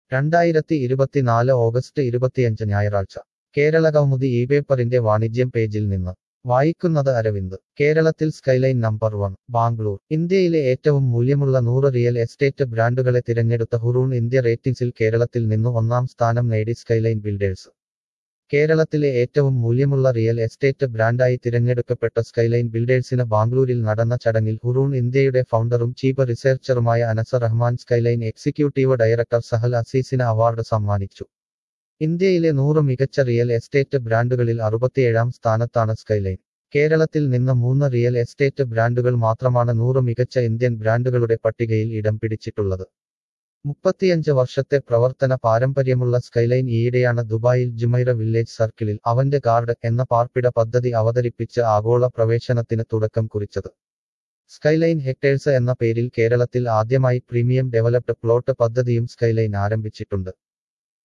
രണ്ടായിരത്തി ഇരുപത്തിനാല് ഓഗസ്റ്റ് ഇരുപത്തിയഞ്ച് ഞായറാഴ്ച കേരള കൗമുദി ഈ പേപ്പറിന്റെ വാണിജ്യം പേജിൽ നിന്ന് വായിക്കുന്നത് അരവിന്ദ് കേരളത്തിൽ സ്കൈലൈൻ നമ്പർ വൺ ബാംഗ്ലൂർ ഇന്ത്യയിലെ ഏറ്റവും മൂല്യമുള്ള നൂറ് റിയൽ എസ്റ്റേറ്റ് ബ്രാൻഡുകളെ തിരഞ്ഞെടുത്ത ഹുറൂൺ ഇന്ത്യ റേറ്റിംഗ്സിൽ കേരളത്തിൽ നിന്ന് ഒന്നാം സ്ഥാനം നേടി സ്കൈലൈൻ ബിൽഡേഴ്സ് കേരളത്തിലെ ഏറ്റവും മൂല്യമുള്ള റിയൽ എസ്റ്റേറ്റ് ബ്രാൻഡായി തിരഞ്ഞെടുക്കപ്പെട്ട സ്കൈലൈൻ ബിൽഡേഴ്സിന് ബാംഗ്ലൂരിൽ നടന്ന ചടങ്ങിൽ ഹുറൂൺ ഇന്ത്യയുടെ ഫൗണ്ടറും ചീഫ് റിസർച്ചറുമായ Anas Rahman Skyline executive director Sahal അസീസിന് അവാർഡ് സമ്മാനിച്ചു ഇന്ത്യയിലെ നൂറ് മികച്ച റിയൽ എസ്റ്റേറ്റ് ബ്രാൻഡുകളിൽ അറുപത്തിയേഴാം സ്ഥാനത്താണ് സ്കൈലൈൻ കേരളത്തിൽ നിന്ന് മൂന്ന് റിയൽ എസ്റ്റേറ്റ് ബ്രാൻഡുകൾ മാത്രമാണ് നൂറ് മികച്ച ഇന്ത്യൻ ബ്രാൻഡുകളുടെ പട്ടികയിൽ ഇടം പിടിച്ചിട്ടുള്ളത് മുപ്പത്തിയഞ്ച് വർഷത്തെ പ്രവർത്തന പാരമ്പര്യമുള്ള സ്കൈലൈൻ ഈയിടെയാണ് ദുബായിൽ ജുമൈറ വില്ലേജ് സർക്കിളിൽ അവന്റെ ഗാർഡ് എന്ന പാർപ്പിട പദ്ധതി അവതരിപ്പിച്ച് ആഗോള പ്രവേശനത്തിന് തുടക്കം കുറിച്ചത് സ്കൈലൈൻ ഹെക്ടേഴ്സ് എന്ന പേരിൽ കേരളത്തിൽ ആദ്യമായി പ്രീമിയം ഡെവലപ്ഡ് പ്ലോട്ട് പദ്ധതിയും സ്കൈലൈൻ ആരംഭിച്ചിട്ടുണ്ട്